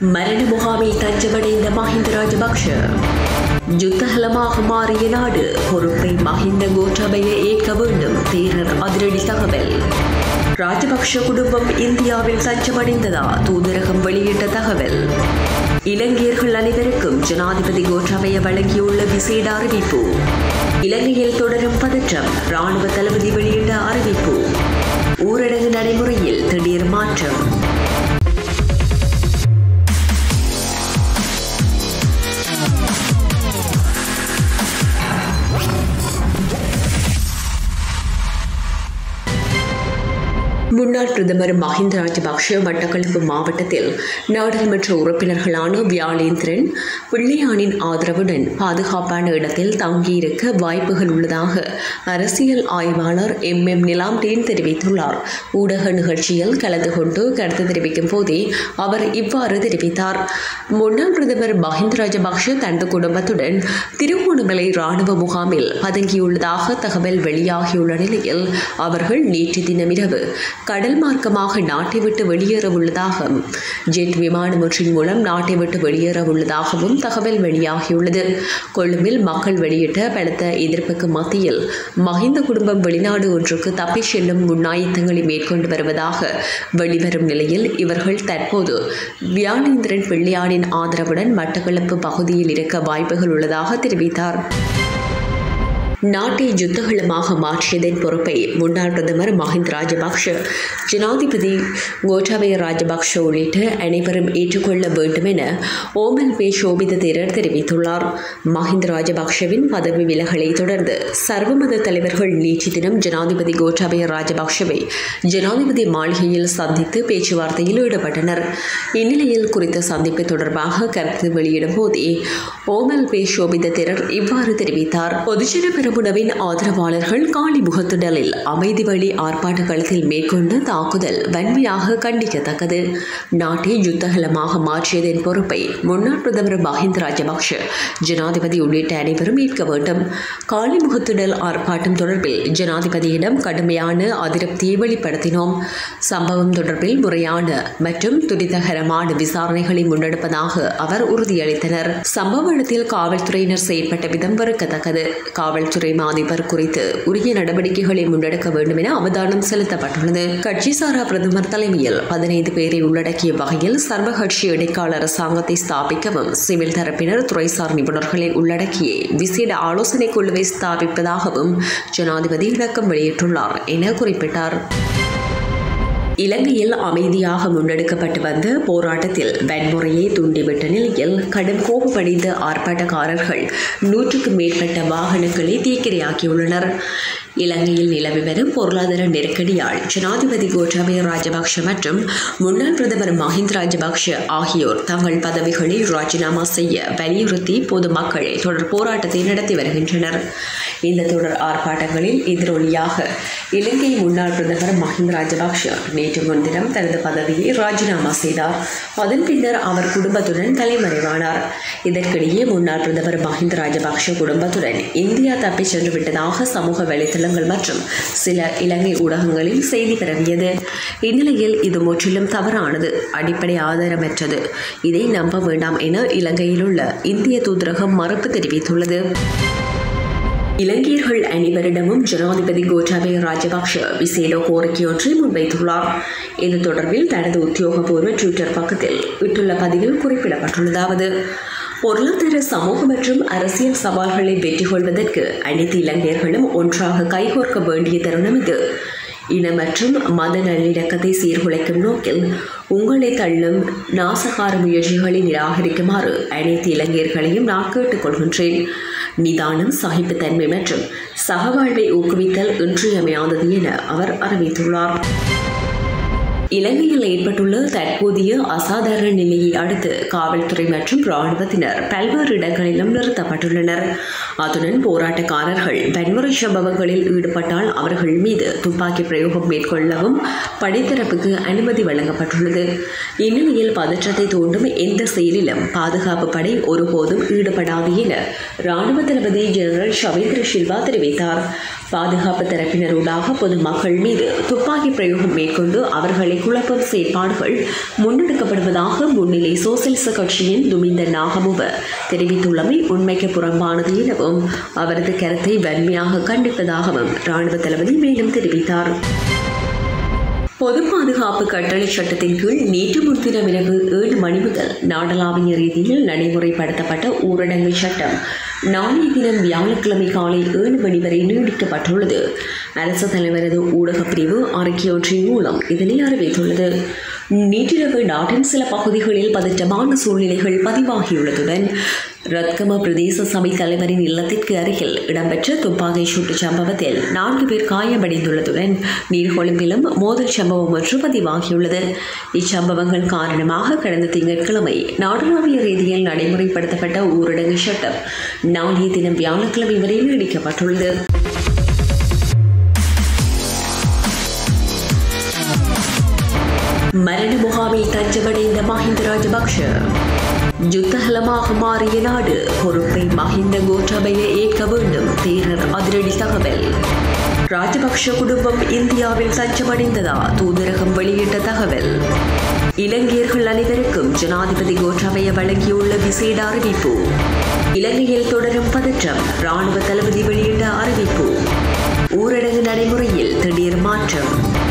மரண முகாமில் தஞ்சமடைந்த மஹிந்த ராஜபக்ஷ யுத்தகலமாக மாறிய நாடு பொறுப்பை மஹிந்த கோட்டாபய ஏற்க வேண்டும் தேரர் அதிரடி தகவல் ராஜபக்ஷ குடும்பம் இந்தியாவில் தஞ்சமடைந்ததா தூதரகம் வெளியிட்ட தகவல் இலங்கையர்கள் அனைவருக்கும் ஜனாதிபதி கோட்டாபய வழங்கியுள்ள விசேட அறிவிப்பு இலங்கையில் தொடரும் பதற்றம் ராணுவ தளபதி வெளியிட்ட அறிவிப்பு ஊரடங்கு நடைமுறையில் திடீர் மாற்றம் முன்னாள் பிரதமர் மஹிந்த ராஜபக்ஷ மட்டக்களப்பு மாவட்டத்தில் நாடாளுமன்ற உறுப்பினர்களான வியாளேந்திரன் பிள்ளையானின் ஆதரவுடன் பாதுகாப்பான இடத்தில் தங்கியிருக்க வாய்ப்புகள் உள்ளதாக அரசியல் ஆய்வாளர் எம் எம் நிலாம்டேன் தெரிவித்துள்ளார் ஊடக நிகழ்ச்சியில் கலந்து கொண்டு கருத்து தெரிவிக்கும் போதே அவர் இவ்வாறு தெரிவித்தார் முன்னாள் பிரதமர் மஹிந்த ராஜபக்ஷ தனது குடும்பத்துடன் திருகோணமலை ராணுவ முகாமில் பதுங்கியுள்ளதாக தகவல் வெளியாகியுள்ள நிலையில் அவர்கள் நேற்று தினமிரவு கடல் மார்க்கமாக நாட்டை விட்டு வெளியேற உள்ளதாகவும் ஜெட் விமானம் ஒன்றின் மூலம் நாட்டை விட்டு வெளியேற உள்ளதாகவும் தகவல் வெளியாகியுள்ளது கொழும்பில் மக்கள் வெளியிட்ட பலத்த எதிர்ப்புக்கு மத்தியில் மஹிந்த குடும்பம் வெளிநாடு ஒன்றுக்கு தப்பி செல்லும் முன்னாயத்தங்களை மேற்கொண்டு வருவதாக வெளிவரும் நிலையில் இவர்கள் தற்போது வியானேந்திரன் பிள்ளையானின் ஆதரவுடன் மட்டக்களப்பு பகுதியில் இருக்க வாய்ப்புகள் உள்ளதாக தெரிவித்தார் நாட்டை யுத்தகலமாக மாற்றியதன் பொறுப்பை முன்னாள் பிரதமர் மஹிந்த ராஜபக்ஷ ஜனாதிபதி கோட்டாபய ராஜபக்ஷ உள்ளிட்ட அனைவரும் ஏற்றுக்கொள்ள வேண்டும் என ஓமல் பே சோபித தேரர் தெரிவித்துள்ளார் மஹிந்த ராஜபக்ஷவின் பதவி விலகலை தொடர்ந்து சர்வமத தலைவர்கள் நேற்று தினம் ஜனாதிபதி கோட்டாபய ராஜபக்ஷவை ஜனாதிபதி மாளிகையில் சந்தித்து பேச்சுவார்த்தையில் ஈடுபட்டனர் இந்நிலையில் குறித்த சந்திப்பு தொடர்பாக கருத்து வெளியிடும் போதே ஓமல் பே சோபித தேரர் இவ்வாறு தெரிவித்தார் பொதுஜன பெரமுனவின் ஆதரவாளர்கள் காளிமுகத்துடலில் அமைதி வழி ஆர்ப்பாட்ட களத்தில் மேற்கொண்ட தாக்குதல் வன்மையாக கண்டிக்கத்தக்கது நாட்டை யுத்தகலமாக மாற்றியதன் பொறுப்பை முன்னாள் பிரதமர் மஹிந்த ராஜபக்ஷ ஜனாதிபதி உள்ளிட்ட அனைவரும் ஏற்க வேண்டும் காளிமுகத்துடல் ஆர்ப்பாட்டம் தொடர்பில் ஜனாதிபதியிடம் கடுமையான அதிருப்தியை வெளிப்படுத்தினோம் சம்பவம் தொடர்பில் முறையான மற்றும் துரிதகரமான விசாரணைகளை முன்னெடுப்பதாக அவர் உறுதியளித்தனர் சம்பவ இடத்தில் காவல்துறையினர் செயற்பட்ட விதம் வெறுக்கத்தக்கது காவல்துறை அதிபர் குறித்து உரிய நடவடிக்கைகளை முன்னெடுக்க வேண்டும் என அவதானம் செலுத்தப்பட்டுள்ளது கட்சி சாரா பிரதமர் தலைமையில் பதினைந்து பேரை உள்ளடக்கிய வகையில் சர்வகட்சி இடைக்கால அரசாங்கத்தை ஸ்தாபிக்கவும் சிவில் தரப்பினர் துறைசார் நிபுணர்களை உள்ளடக்கிய விசேட ஆலோசனை குழுவை ஸ்தாபிப்பதாகவும் ஜனாதிபதி இணக்கம் வெளியிட்டுள்ளார் என குறிப்பிட்டார் இலங்கையில் அமைதியாக முன்னெடுக்கப்பட்டு வந்த போராட்டத்தில் வன்முறையை தூண்டிவிட்ட நிலையில் கடும் கோபமடைந்த ஆர்ப்பாட்டக்காரர்கள் நூற்றுக்கும் மேற்பட்ட வாகனங்களை தீக்கிரையாக்கியுள்ளனர் இலங்கையில் நிலவி வரும் பொருளாதார நெருக்கடியால் ஜனாதிபதி கோட்டாபய ராஜபக்ஷ மற்றும் முன்னாள் பிரதமர் மஹிந்த ராஜபக்ஷ ஆகியோர் தங்கள் பதவிகளில் ராஜினாமா செய்ய வலியுறுத்தி பொதுமக்கள் தொடர் போராட்டத்தை நடத்தி வருகின்றனர் இந்த தொடர் ஆர்ப்பாட்டங்களில் எதிரொலியாக இலங்கை முன்னாள் பிரதமர் மஹிந்த ராஜபக்ஷ நேற்று முன்தினம் தனது பதவியை ராஜினாமா செய்தார் அதன் பின்னர் அவர் குடும்பத்துடன் தலைமறைவானார் இதற்கிடையே முன்னாள் பிரதமர் மஹிந்த ராஜபக்ஷ குடும்பத்துடன் இந்தியா தப்பிச் சென்று விட்டதாக சமூக வலைதளங்கள் மற்றும் சில இலங்கை ஊடகங்களில் செய்தி பரவியது இந்நிலையில் இது முற்றிலும் தவறானது அடிப்படை ஆதாரமற்றது இதை நம்ப வேண்டாம் என இலங்கையில் உள்ள இந்திய தூதரகம் மறுப்பு தெரிவித்துள்ளது இலங்கையர்கள் அனைவரிடமும் ஜனாதிபதி கோட்டாபய ராஜபக்ஷ விசேட கோரிக்கையொன்றை முன்வைத்துள்ளார் இது தொடர்பில் தனது உத்தியோகபூர்வ ட்விட்டர் பக்கத்தில் விட்டுள்ள பதிவில் குறிப்பிடப்பட்டுள்ளதாவது பொருளாதார சமூக மற்றும் அரசியல் சவால்களை வெற்றி கொள்வதற்கு அனைத்து இலங்கையர்களும் ஒன்றாக கைகோர்க்க வேண்டிய தருணம் இது இன மற்றும் மத நல்லிணக்கத்தை சீர்குலைக்கும் நோக்கில் உங்களை தள்ளும் நாசகார முயற்சிகளை நிராகரிக்குமாறு அனைத்து இளைஞர்களையும் நான் கேட்டுக்கொள்கின்றேன் நிதானம் சகிப்புத்தன்மை மற்றும் சகவாழ்வை ஊக்குவித்தல் இன்றியமையாதது என அவர் அறிவித்துள்ளார் இலங்கையில் ஏற்பட்டுள்ள தற்போதைய அசாதாரண நிலையை அடுத்து காவல்துறை மற்றும் இராணுவத்தினர் பல்வேறு இடங்களிலும் நிறுத்தப்பட்டுள்ளனர் அத்துடன் போராட்டக்காரர்கள் வன்முறை சம்பவங்களில் ஈடுபட்டால் அவர்கள் மீது துப்பாக்கி பிரயோகம் மேற்கொள்ளவும் படைத்தரப்புக்கு அனுமதி வழங்கப்பட்டுள்ளது இந்நிலையில் பதற்றத்தை தூண்டும் எந்த செயலிலும் பாதுகாப்பு படை ஒருபோதும் ஈடுபடாது என இராணுவ தளபதி ஜெனரல் ஷவேந்திர சில்வா தெரிவித்தார் பாதுகாப்பு தரப்பினரூடாக பொதுமக்கள் மீது துப்பாக்கி பிரயோகம் மேற்கொண்டு அவர்களை குழப்பம் செயற்பாடுகள் முன்னெடுக்கப்படுவதாக முன்னிலை சோசலிச கட்சியின் துமிந்த நாகமுவ தெரிவித்துள்ளமை உண்மைக்கு புறம்பானது எனவும் அவரது கருத்தை வன்மையாக கண்டிப்பதாகவும் ராணுவ தளபதி மேலும் தெரிவித்தார் பொது பாதுகாப்பு கட்டளை சட்டத்தின் கீழ் நேற்று முன்தினம் இரவு ஏழு மணி முதல் நாடளாவிய ரீதியில் நடைமுறைப்படுத்தப்பட்ட ஊரடங்கு சட்டம் நாளைய தினம் வியாழக்கிழமை காலை ஏழு மணி வரை நீடிக்கப்பட்டுள்ளது அரசு தலைவரது ஊடகப் பிரிவு அறிக்கையொன்றின் மூலம் இதனை அறிவித்துள்ளது நேற்றிரவு நாட்டின் சில பகுதிகளில் பதற்றமான சூழ்நிலைகள் பதிவாகியுள்ளதுடன் ரத்கம பிரதேச சபை தலைவரின் இல்லத்திற்கு அருகில் இடம்பெற்ற துப்பாக்கி சூட்டு சம்பவத்தில் நான்கு பேர் காயமடைந்துள்ளதுடன் நீர்கொழும்பிலும் மோதல் சம்பவம் ஒன்று பதிவாகியுள்ளது இச்சம்பவங்கள் காரணமாக கடந்த திங்கட்கிழமை நாடளாவிய ரீதியில் நடைமுறைப்படுத்தப்பட்ட ஊரடங்கு சட்டம் நாளைய தினம் வியாழக்கிழமை வரை நீடிக்கப்பட்டுள்ளது மரண முகாமில் தஞ்சமடைந்த மஹிந்த ராஜபக்ஷ யுத்தகலமாக மாறிய நாடு பொறுப்பை மஹிந்த கோட்டாபய ஏற்க வேண்டும் தேரர் அதிரடி தகவல் ராஜபக்ஷ குடும்பம் இந்தியாவில் தஞ்சமடைந்ததா தூதரகம் வெளியிட்ட தகவல் இலங்கையர்கள் அனைவருக்கும் ஜனாதிபதி கோட்டாபய வழங்கியுள்ள விசேட அறிவிப்பு இலங்கையில் தொடரும் பதற்றம் ராணுவ தளபதி வெளியிட்ட அறிவிப்பு ஊரடங்கு நடைமுறையில் திடீர் மாற்றம்